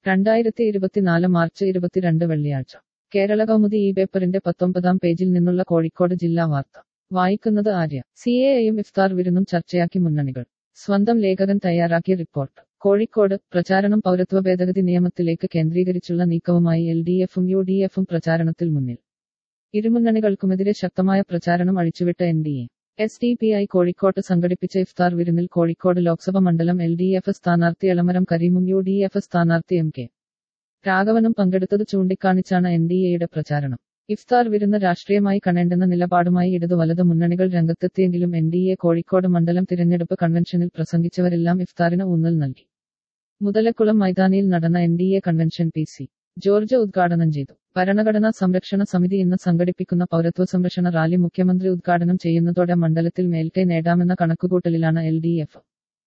രണ്ടായിരത്തി ഇരുപത്തിനാല് മാർച്ച് ഇരുപത്തിരണ്ട് വെള്ളിയാഴ്ച കേരള കൗമുദി ഈ പേപ്പറിന്റെ പത്തൊമ്പതാം പേജിൽ നിന്നുള്ള കോഴിക്കോട് ജില്ലാ വാർത്ത വായിക്കുന്നത് ആര്യ സി എ യും ഇഫ്താർ വിരുന്നും ചർച്ചയാക്കി മുന്നണികൾ സ്വന്തം ലേഖകൻ തയ്യാറാക്കിയ റിപ്പോർട്ട് കോഴിക്കോട് പ്രചാരണം പൗരത്വ ഭേദഗതി നിയമത്തിലേക്ക് കേന്ദ്രീകരിച്ചുള്ള നീക്കവുമായി എൽ ഡി എഫും യു ഡി എഫും പ്രചാരണത്തിൽ മുന്നിൽ ഇരുമുന്നണികൾക്കുമെതിരെ ശക്തമായ പ്രചാരണം അഴിച്ചുവിട്ട N D A S D P I കോഴിക്കോട്ട് സംഘടിപ്പിച്ച ഇഫ്താർ വിരുന്നിൽ കോഴിക്കോട് ലോക്സഭ മണ്ഡലം എൽ ഡി എഫ് സ്ഥാനാർത്ഥി എളമരം കരീമും യു ഡി എഫ് സ്ഥാനാർത്ഥി എം കെ രാഘവനും പങ്കെടുത്തത് ചൂണ്ടിക്കാണിച്ചാണ് എൻ ഡി എയുടെ പ്രചാരണം ഇഫ്താർ വിരുന്ന് രാഷ്ട്രീയമായി കാണേണ്ടെന്ന നിലപാടുമായി ഇടതു വലത് മുന്നണികൾ രംഗത്തെത്തിയെങ്കിലും എൻ ഡി എ കോഴിക്കോട് മണ്ഡലം തിരഞ്ഞെടുപ്പ് കൺവെൻഷനിൽ പ്രസംഗിച്ചവരെല്ലാം ഇഫ്താറിന് ഊന്നൽ നൽകി മുതലക്കുളം മൈതാനിയിൽ നടന്ന N D A convention P C George ഉദ്ഘാടനം ചെയ്തു ഭരണഘടനാ സംരക്ഷണ സമിതി ഇന്ന് സംഘടിപ്പിക്കുന്ന പൗരത്വ സംരക്ഷണ റാലി മുഖ്യമന്ത്രി ഉദ്ഘാടനം ചെയ്യുന്നതോടെ മണ്ഡലത്തിൽ മേൽക്കൈ നേടാമെന്ന കണക്കുകൂട്ടലിലാണ് എൽ ഡി എഫ്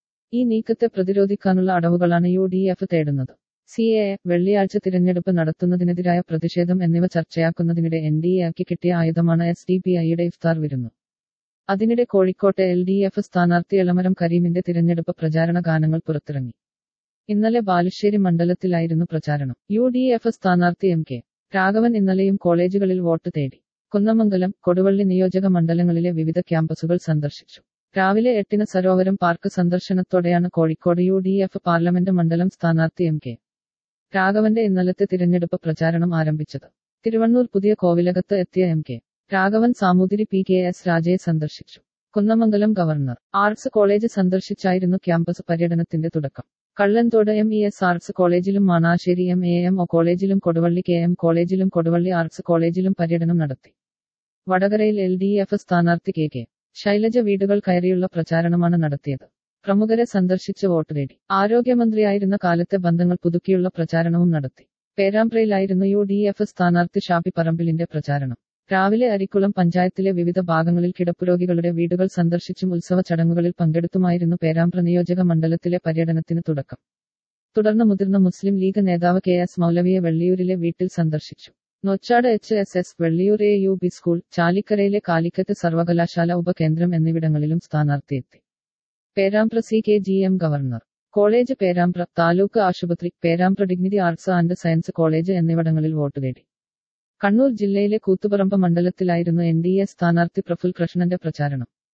ഈ നീക്കത്തെ പ്രതിരോധിക്കാനുള്ള അടവുകളാണ് യു ഡി എഫ് തേടുന്നത് സി എ വെള്ളിയാഴ്ച തിരഞ്ഞെടുപ്പ് നടത്തുന്നതിനെതിരായ പ്രതിഷേധം എന്നിവ ചർച്ചയാക്കുന്നതിനിടെ എൻ ഡി എ ആക്കി കിട്ടിയ ആയുധമാണ് എസ് ഡി പി ഐയുടെ ഇഫ്താർ വിരുന്നു അതിനിടെ കോഴിക്കോട്ടെ എൽ ഡി എഫ് സ്ഥാനാർത്ഥി എളമരം കരീമിന്റെ തിരഞ്ഞെടുപ്പ് പ്രചാരണ ഗാനങ്ങൾ പുറത്തിറങ്ങി ഇന്നലെ ബാലുശ്ശേരി മണ്ഡലത്തിലായിരുന്നു പ്രചാരണം യു ഡി എഫ് സ്ഥാനാർത്ഥി എം കെ രാഘവൻ ഇന്നലെയും കോളേജുകളിൽ വോട്ട് തേടി കുന്നമംഗലം കൊടുവള്ളി നിയോജക മണ്ഡലങ്ങളിലെ വിവിധ ക്യാമ്പസുകൾ സന്ദർശിച്ചു രാവിലെ എട്ടിന് സരോവരം പാർക്ക് സന്ദർശനത്തോടെയാണ് Kozhikode U D F parliament മണ്ഡലം സ്ഥാനാർത്ഥി എം കെ രാഘവന്റെ ഇന്നലത്തെ തിരഞ്ഞെടുപ്പ് പ്രചാരണം ആരംഭിച്ചത് തിരുവണ്ണൂർ പുതിയ കോവിലകത്ത് എത്തിയ M K Raghavan Samoothiri P K S രാജയെ സന്ദർശിച്ചു കുന്നമംഗലം ഗവർണർ ആർട്സ് കോളേജ് സന്ദർശിച്ചായിരുന്നു ക്യാമ്പസ് പര്യടനത്തിന്റെ തുടക്കം Kallanthode M E S arts കോളേജിലും Manassery M A M O കോളേജിലും കൊടുവള്ളി കെ എം കോളേജിലും കൊടുവള്ളി ആർട്സ് കോളേജിലും പര്യടനം നടത്തി വടകരയിൽ എൽ ഡി എഫ് സ്ഥാനാർത്ഥി കെ കെ ശൈലജ വീടുകൾ കയറിയുള്ള പ്രചാരണമാണ് നടത്തിയത് പ്രമുഖരെ സന്ദർശിച്ച് വോട്ട് തേടി ആരോഗ്യമന്ത്രിയായിരുന്ന കാലത്തെ ബന്ധങ്ങൾ പുതുക്കിയുള്ള പ്രചാരണവും നടത്തി പേരാമ്പ്രയിലായിരുന്നു യു ഡി എഫ് സ്ഥാനാർത്ഥി ഷാഫി പറമ്പിലിന്റെ പ്രചാരണം രാവിലെ അരിക്കുളം പഞ്ചായത്തിലെ വിവിധ ഭാഗങ്ങളിൽ കിടപ്പുരോഗികളുടെ വീടുകൾ സന്ദർശിച്ചും ഉത്സവ ചടങ്ങുകളിൽ പങ്കെടുത്തുമായിരുന്നു പേരാമ്പ്ര നിയോജക മണ്ഡലത്തിലെ പര്യടനത്തിന് തുടക്കം തുടർന്ന് മുതിർന്ന മുസ്ലിം ലീഗ് നേതാവ് കെ എസ് മൗലവിയെ വെള്ളിയൂരിലെ വീട്ടിൽ സന്ദർശിച്ചു Nochad H S S Velliyur A U B school ചാലിക്കരയിലെ കാലിക്കറ്റ് സർവകലാശാല ഉപകേന്ദ്രം എന്നിവിടങ്ങളിലും സ്ഥാനാർത്ഥിയെത്തി Perambra C K G M government college Perambra taluk ആശുപത്രി Perambra Dignity Arts and Science College എന്നിവിടങ്ങളിൽ വോട്ട് തേടി കണ്ണൂർ ജില്ലയിലെ കൂത്തുപറമ്പ് മണ്ഡലത്തിലായിരുന്നു എൻ ഡി എ സ്ഥാനാർത്ഥി പ്രഫുൽ കൃഷ്ണന്റെ പ്രചാരണം